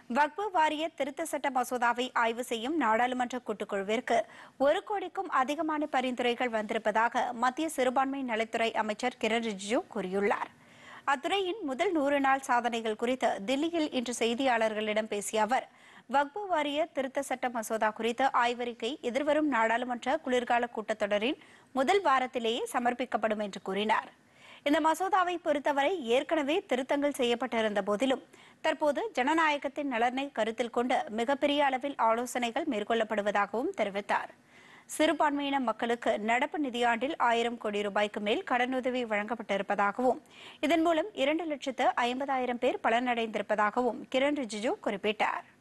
வக்பு வாரிய திருத்த சட்ட மசோதாவை ஆய்வு செய்யும் நாடாளுமன்ற கூட்டுக்குழுவிற்கு ஒரு கோடிக்கும் அதிகமான பரிந்துரைகள் வந்திருப்பதாக மத்திய சிறுபான்மை நலத்துறை அமைச்சர் கிரண் ரிஜிஜு கூறியுள்ளார் அத்துறையின் முதல் நூறு நாள் சாதனைகள் குறித்து தில்லியில் இன்று செய்தியாளர்களிடம் பேசிய அவர் வக்பு வாரிய திருத்த சட்ட மசோதா குறித்த ஆய்வறிக்கை எதிர்வரும் நாடாளுமன்ற குளிர்கால கூட்டத்தொடரின் முதல் வாரத்திலேயே சமர்ப்பிக்கப்படும் என்று கூறினார் இந்த மசோதாவை பொறுத்தவரை ஏற்கனவே திருத்தங்கள் செய்யப்பட்டிருந்த போதிலும் தற்போது ஜனநாயகத்தின் நலனை கருத்தில் கொண்டு மிகப்பெரிய அளவில் ஆலோசனைகள் மேற்கொள்ளப்படுவதாகவும் தெரிவித்தார் சிறுபான்மையின மக்களுக்கு நடப்பு நிதியாண்டில் ஆயிரம் கோடி ரூபாய்க்கு மேல் கடனுதவி வழங்கப்பட்டிருப்பதாகவும் இதன் மூலம் இரண்டு லட்சத்து ஐம்பதாயிரம் பேர் பலனடைந்திருப்பதாகவும் கிரண் ரிஜிஜு குறிப்பிட்டார்